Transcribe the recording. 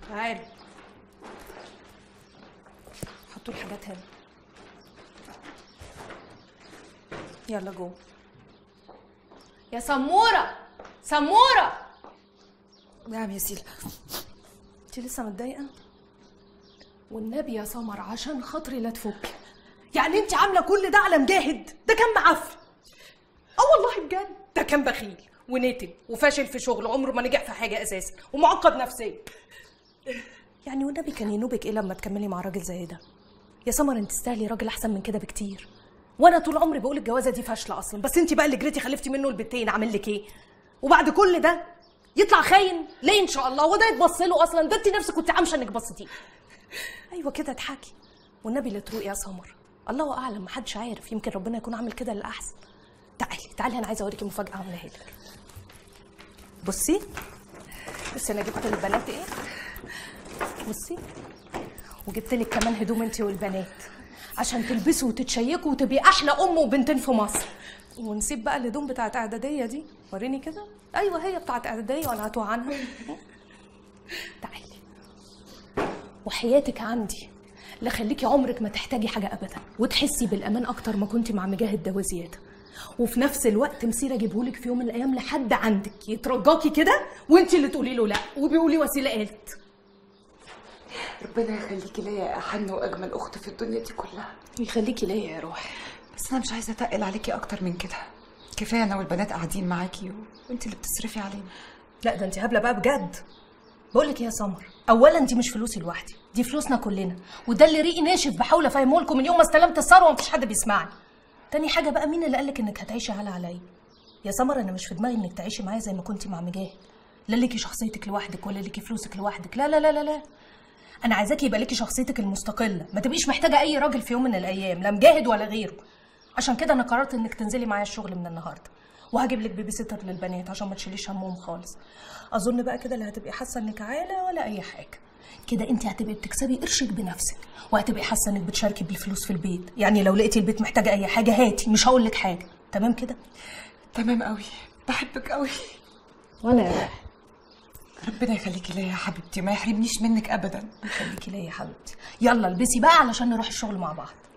تعالي حطوا الحاجات هنا يلا جوه يا سمورة سمورة نعم يا سيلا انت لسه متضايقة والنبي يا سمر عشان خاطري لا تفك يعني انت عاملة كل ده على مجاهد ده كان معفن اه والله بجد ده كان بخيل ونتن وفاشل في شغل عمره ما نجح في حاجة أساسا ومعقد نفسيا يعني والنبي كان ينوبك ايه لما تكملي مع راجل زي ده يا سمر انت تستاهلي راجل احسن من كده بكتير وانا طول عمري بقول الجوازه دي فاشله اصلا بس انت بقى اللي جريتي خلفتي منه البتين عامل لك ايه وبعد كل ده يطلع خاين ليه ان شاء الله وده يتبص له اصلا ده انت نفسك كنت عامشه انك بصيتيه ايوه كده اضحكي والنبي لا تروقي يا سمر الله اعلم محدش عارف يمكن ربنا يكون عامل كده للاحسن تعالي تعالي انا عايزه اوريكي مفاجاه عاملاها لك بصي بصي انا جبت للبنات ايه بصي وجبت لك كمان هدوم انت والبنات عشان تلبسوا وتتشيكوا وتبقي احلى ام وبنتين في مصر ونسيب بقى الهدوم بتاعت اعداديه دي وريني كده ايوه هي بتاعت اعداديه وانا هتوه عنها تعالي وحياتك عندي لا خليكي عمرك ما تحتاجي حاجه ابدا وتحسي بالامان اكتر ما كنت مع مجاهد ده وزياده وفي نفس الوقت مسير اجيبهولك في يوم من الايام لحد عندك يترجاكي كده وانت اللي تقولي له لا وبيقولي وسيله قالت ربنا يخليكي ليا يا احن واجمل اخت في الدنيا دي كلها يخليكي ليا يا روحي بس انا مش عايزه اتقل عليكي اكتر من كده كفايه انا والبنات قاعدين معاكي وانت اللي بتصرفي علينا لا ده انت هبله بقى بجد بقول لك يا سمر اولا دي مش فلوسي لوحدي دي فلوسنا كلنا وده اللي ريقي ناشف بحاول افهمه لكم من يوم ما استلمت الثروه ومفيش حد بيسمعني تاني حاجه بقى مين اللي قالك انك هتعيشي على عليا يا سمر انا مش في دماغي انك تعيشي معايا زي ما كنتي مع مجاهد لا ليكي شخصيتك لوحدك ولا ليكي فلوسك لوحدك لا لا لا لا لا انا عايزاكي يبقى ليكي شخصيتك المستقله ما تبقيش محتاجه اي راجل في يوم من الايام لا مجاهد ولا غيره عشان كده انا قررت انك تنزلي معايا الشغل من النهارده وهجيب لك بيبي سيتر للبنات عشان ما تشيليش همهم خالص اظن بقى كده لا هتبقي حاسه انك عاله ولا اي حاجه كده انت هتبقي بتكسبي قرشك بنفسك وهتبقي حاسه انك بتشاركي بالفلوس في البيت يعني لو لقيتي البيت محتاجه اي حاجه هاتي مش هقول لك حاجه تمام كده تمام قوي بحبك قوي وانا يا روحي ربنا يخليكي ليا يا حبيبتي ما يحرمنيش منك ابدا يخليكي ليا يا حبيبتي يلا البسي بقى علشان نروح الشغل مع بعض